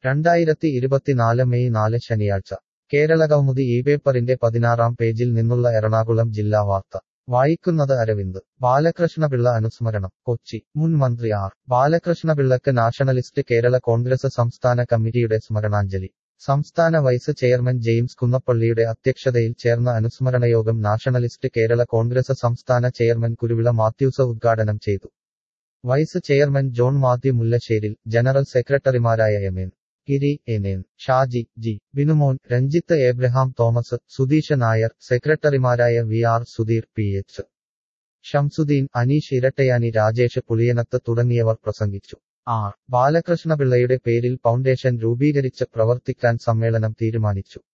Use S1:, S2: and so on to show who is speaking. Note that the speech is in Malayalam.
S1: രണ്ടായിരത്തി ഇരുപത്തിനാല് മെയ് നാല് ശനിയാഴ്ച കേരളകൗമുദി ഈ പേപ്പറിന്റെ പതിനാറാം പേജിൽ നിന്നുള്ള എറണാകുളം ജില്ലാ വാർത്ത വായിക്കുന്നത് അരവിന്ദ് ബാലകൃഷ്ണപിള്ള അനുസ്മരണം കൊച്ചി മുൻ മന്ത്രി ആർ ബാലകൃഷ്ണപിള്ളക്ക് നാഷണലിസ്റ്റ് കേരള കോൺഗ്രസ് സംസ്ഥാന കമ്മിറ്റിയുടെ സ്മരണാഞ്ജലി സംസ്ഥാന വൈസ് ചെയർമാൻ ജെയിംസ് കുന്നപ്പള്ളിയുടെ അധ്യക്ഷതയിൽ ചേർന്ന അനുസ്മരണയോഗം നാഷണലിസ്റ്റ് കേരള കോൺഗ്രസ് സംസ്ഥാന ചെയർമാൻ കുരുവിള മാത്യൂസ് ഉദ്ഘാടനം ചെയ്തു vice chairman John Mathew Mullasseril general സെക്രട്ടറിമാരായ M N Giri N N Shaji G Binumon Ranjith Abraham Thomas Sudheesh Nair സെക്രട്ടറിമാരായ V R Sudheer P H Shamsuddin Aneesh Irattayani Rajesh Puliyanath തുടങ്ങിയവർ പ്രസംഗിച്ചു ആർ ബാലകൃഷ്ണപിള്ളയുടെ പേരിൽ ഫൗണ്ടേഷൻ രൂപീകരിച്ച് പ്രവർത്തിക്കാൻ സമ്മേളനം തീരുമാനിച്ചു